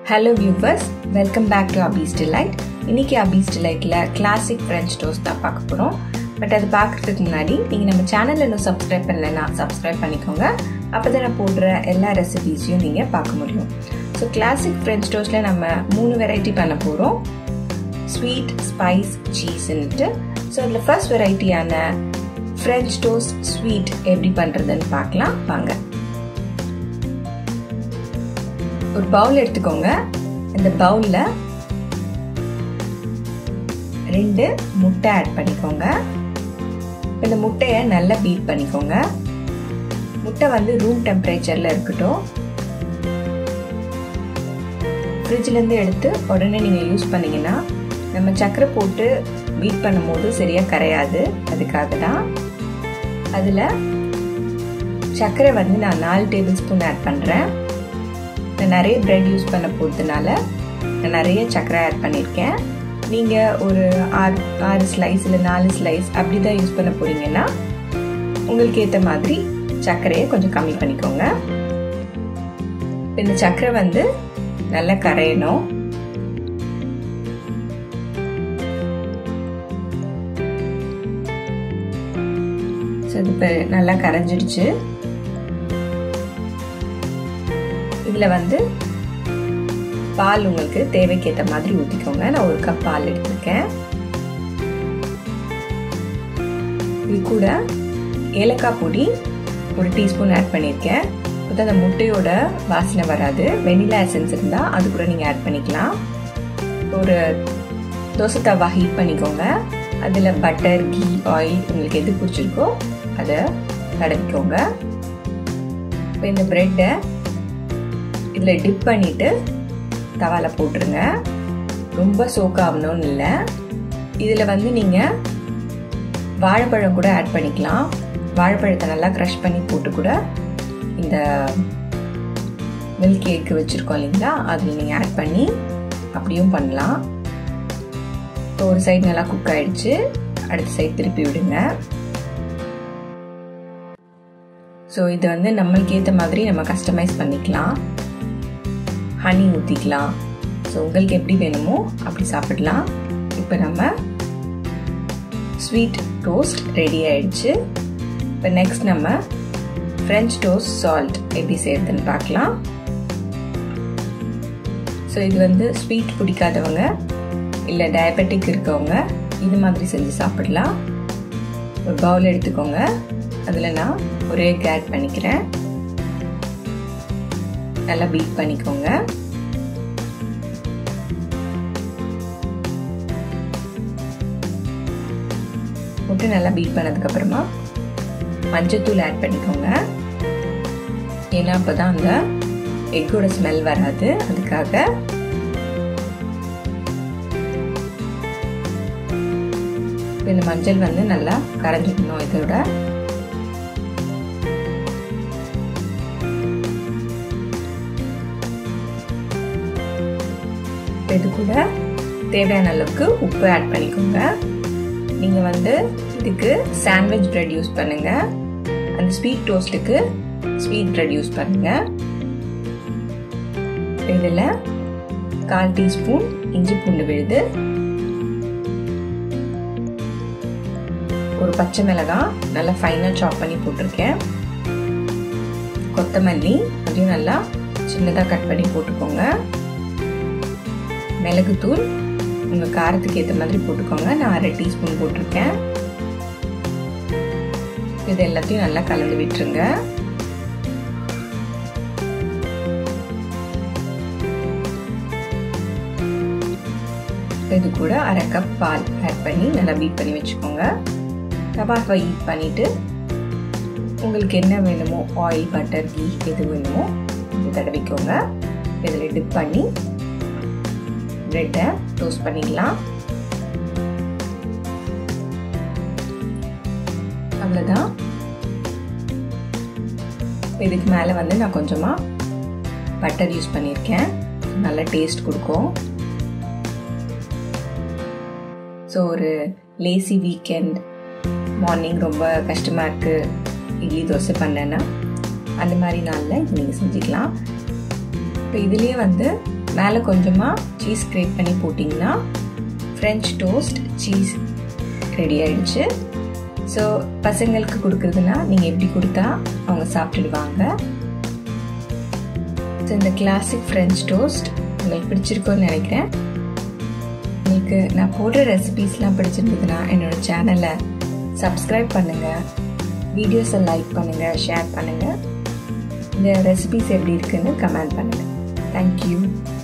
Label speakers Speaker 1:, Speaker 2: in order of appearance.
Speaker 1: hello viewers welcome back to Abi's delight இன்னைக்கு அபீஸ் டிலைட்டில் classic French toast தான் பார்க்க போகிறோம் பட் அது பார்க்குறதுக்கு முன்னாடி நீங்கள் நம்ம சேனலில் இன்னும் சப்ஸ்கிரைப் பண்ணலைன்னா சப்ஸ்கிரைப் பண்ணிக்கோங்க அப்போ தான் நான் போடுற எல்லா ரெசிபீஸையும் நீங்கள் பார்க்க முடியும் ஸோ கிளாசிக் ஃப்ரெஞ்ச் டோஸ்ட்டில் நம்ம மூணு வெரைட்டி பண்ண போகிறோம் ஸ்வீட் ஸ்பைஸ் சீஸ்ன்ட்டு ஸோ அதில் ஃபர்ஸ்ட் வெரைட்டியான ஃப்ரெஞ்ச் டோஸ்ட் ஸ்வீட் எப்படி பண்ணுறதுன்னு பார்க்கலாம் வாங்க ஒரு பவுல் எடுத்துக்கோங்க அந்த பவுலில் ரெண்டு முட்டை ஆட் பண்ணிக்கோங்க இந்த முட்டையை நல்லா பீட் பண்ணிக்கோங்க முட்டை வந்து ரூம் டெம்பரேச்சரில் இருக்கட்டும் ஃப்ரிட்ஜ்லேருந்து எடுத்து உடனே நீங்கள் யூஸ் பண்ணிங்கன்னா நம்ம சர்க்கரை போட்டு பீட் பண்ணும்போது சரியாக கரையாது அதுக்காக தான் அதில் சர்க்கரை வந்து நான் நாலு டேபிள் ஸ்பூன் ஆட் பண்ணுறேன் நான் நிறைய ப்ரெட் யூஸ் பண்ண போகிறதுனால நான் நிறைய சர்க்கரை ஆட் பண்ணியிருக்கேன் நீங்கள் ஒரு ஆறு ஆறு ஸ்லைஸ் இல்லை நாலு ஸ்லைஸ் அப்படி தான் யூஸ் பண்ண போகிறீங்கன்னா உங்களுக்கு ஏற்ற மாதிரி சர்க்கரையை கொஞ்சம் கம்மி பண்ணிக்கோங்க இந்த சர்க்கரை வந்து நல்லா கரையணும் ஸோ இது இப்போ நல்லா கரைஞ்சிடுச்சு இதில் வந்து பால் உங்களுக்கு தேவைக்கேற்ற மாதிரி ஊற்றிக்கோங்க நான் ஒரு கப் பால் எடுத்திருக்கேன் இது கூட ஏலக்காய் பொடி ஒரு டீஸ்பூன் ஆட் பண்ணியிருக்கேன் அப்போ அந்த முட்டையோட வாசனை வராது வெனிலா எசன்ஸ் இருந்தால் அது கூட நீங்கள் ஆட் பண்ணிக்கலாம் ஒரு தோசை தவா ஹீட் பண்ணிக்கோங்க அதில் பட்டர் கீ ஆயில் உங்களுக்கு எது பிடிச்சிருக்கோ அதை தடவிக்கோங்க இப்போ இந்த ப்ரெட்டை இதில் டிப் பண்ணிவிட்டு தவாவில் போட்டுருங்க ரொம்ப சோக்காகணும்னு இல்லை இதில் வந்து நீங்கள் வாழைப்பழம் கூட ஆட் பண்ணிக்கலாம் வாழைப்பழத்தை நல்லா க்ரஷ் பண்ணி போட்டு கூட இந்த மில்க் கேக்கு வச்சுருக்கோம் இல்லைங்களா அதில் நீங்கள் ஆட் பண்ணி அப்படியும் பண்ணலாம் இப்போ ஒரு சைடு நல்லா குக் ஆகிடுச்சு அடுத்த சைடு திருப்பி விடுங்க ஸோ இது வந்து நம்மளுக்கு ஏற்ற மாதிரி நம்ம கஸ்டமைஸ் பண்ணிக்கலாம் ஹனி ஊற்றிக்கலாம் ஸோ உங்களுக்கு எப்படி வேணுமோ அப்படி சாப்பிடலாம் இப்போ நம்ம ஸ்வீட் டோஸ்ட் ரெடி ஆயிடுச்சு இப்போ நெக்ஸ்ட் நம்ம ஃப்ரெஞ்ச் டோஸ்ட் சால்ட் எப்படி செய்யறதுன்னு பார்க்கலாம் ஸோ இது வந்து ஸ்வீட் பிடிக்காதவங்க இல்லை டயபெட்டிக் இருக்கவங்க இது மாதிரி செஞ்சு சாப்பிடலாம் ஒரு பவுல் எடுத்துக்கோங்க அதில் நான் ஒரு எக் ஆட் பண்ணிக்கிறேன் நல்லா பீட் பண்ணிக்கோங்க போட்டு நல்லா பீட் பண்ணதுக்கப்புறமா மஞ்சத்தூள் ஆட் பண்ணிக்கோங்க ஏன்னா அப்போ தான் அந்த எக்கோட ஸ்மெல் வராது அதுக்காக இந்த மஞ்சள் வந்து நல்லா கரைஞ்சிக்கணும் இதோட இது கூட தேவையான அளவுக்கு உப்பு ஆட் பண்ணிக்கோங்க நீங்கள் வந்து இதுக்கு சாண்ட்விச் ப்ரெட் யூஸ் பண்ணுங்க அந்த ஸ்வீட் டோஸ்ட்டுக்கு ஸ்வீட் ப்ரெட் யூஸ் பண்ணுங்க இதில் கால் டீஸ்பூன் இஞ்சி பூண்டு விழுது ஒரு பச்சை மிளகாய் நல்லா ஃபைனாக சாப் பண்ணி போட்டிருக்கேன் கொத்தமல்லி அதையும் நல்லா சின்னதாக கட் பண்ணி போட்டுக்கோங்க மிளகுத்தூள் உங்கள் காரத்துக்கு ஏற்ற மாதிரி போட்டுக்கோங்க நான் அரை டீஸ்பூன் போட்டிருக்கேன் இது எல்லாத்தையும் நல்லா கலந்து விட்டுருங்க இது கூட அரை கப் பால் ஆட் பண்ணி நல்லா பீட் பண்ணி வச்சுக்கோங்க தவாவை ஹீட் பண்ணிவிட்டு உங்களுக்கு என்ன வேணுமோ ஆயில் பட்டர் கீ எது வேணுமோ இது தடவிக்கோங்க இதில் டிப் பண்ணி ப்ரெட்டை டோஸ்ட் பண்ணிக்கலாம் அவ்வளோதான் இதுக்கு மேலே வந்து நான் கொஞ்சமாக பட்டர் யூஸ் பண்ணியிருக்கேன் நல்ல டேஸ்ட் கொடுக்கும் ஸோ ஒரு லேசி வீக்கெண்ட் மார்னிங் ரொம்ப கஷ்டமாக இருக்குது இட்லி தோசை பண்ணேன்னா அந்த மாதிரி நாளில் இது நீங்கள் செஞ்சுக்கலாம் இப்போ இதுலேயே வந்து மேலே கொஞ்சமாக சீஸ் கிரேட் பண்ணி போட்டிங்கன்னா ஃப்ரெஞ்ச் டோஸ்ட் சீஸ் ரெடி ஆயிடுச்சு ஸோ பசங்களுக்கு கொடுக்குறதுனா நீங்கள் எப்படி கொடுத்தா அவங்க சாப்பிட்டுடுவாங்க ஸோ இந்த கிளாசிக் ஃப்ரெஞ்ச் டோஸ்ட் உங்களுக்கு பிடிச்சிருக்கோன்னு நினைக்கிறேன் உங்களுக்கு நான் போடுற ரெசிபீஸ்லாம் பிடிச்சிருந்ததுன்னா என்னோட சேனலை சப்ஸ்கிரைப் பண்ணுங்கள் வீடியோஸை லைக் பண்ணுங்கள் ஷேர் பண்ணுங்கள் இந்த ரெசிபிஸ் எப்படி இருக்குன்னு கமெண்ட் பண்ணுங்கள் தேங்க்யூ